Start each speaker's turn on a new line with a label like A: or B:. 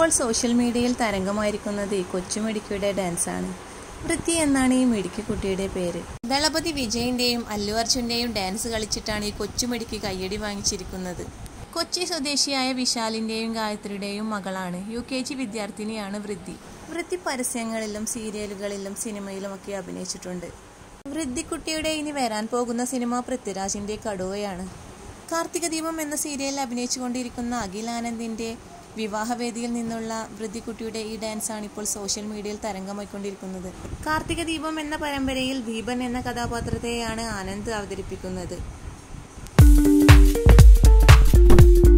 A: ഇപ്പോൾ സോഷ്യൽ മീഡിയയിൽ തരംഗമായിരിക്കുന്നത് ഈ കൊച്ചുമിടുക്കിയുടെ ഡാൻസാണ് വൃത്തി എന്നാണ് ഈ മിടുക്കി കുട്ടിയുടെ പേര് ദളപതി വിജയിന്റെയും അല്ലു അർജുന്റെയും ഡാൻസ് കളിച്ചിട്ടാണ് ഈ കൊച്ചുമിടുക്കി കയ്യടി വാങ്ങിച്ചിരിക്കുന്നത് കൊച്ചി സ്വദേശിയായ വിശാലിന്റെയും ഗായത്രിയുടെയും മകളാണ് യു കെ ജി വിദ്യാർത്ഥിനിയാണ് വൃദ്ധി വൃത്തി പരസ്യങ്ങളിലും സീരിയലുകളിലും സിനിമയിലുമൊക്കെ അഭിനയിച്ചിട്ടുണ്ട് വൃദ്ധിക്കുട്ടിയുടെ ഇനി വരാൻ പോകുന്ന സിനിമ പൃഥ്വിരാജിന്റെ കടുവയാണ് കാർത്തിക ദീപം എന്ന സീരിയലിൽ അഭിനയിച്ചുകൊണ്ടിരിക്കുന്ന അഖിൽ ആനന്ദിന്റെ വിവാഹവേദിയിൽ നിന്നുള്ള വൃദ്ധിക്കുട്ടിയുടെ ഈ ഡാൻസാണ് ഇപ്പോൾ സോഷ്യൽ മീഡിയയിൽ തരംഗമായിക്കൊണ്ടിരിക്കുന്നത് കാർത്തിക ദീപം എന്ന പരമ്പരയിൽ ദീപൻ എന്ന കഥാപാത്രത്തെയാണ് ആനന്ദ് അവതരിപ്പിക്കുന്നത്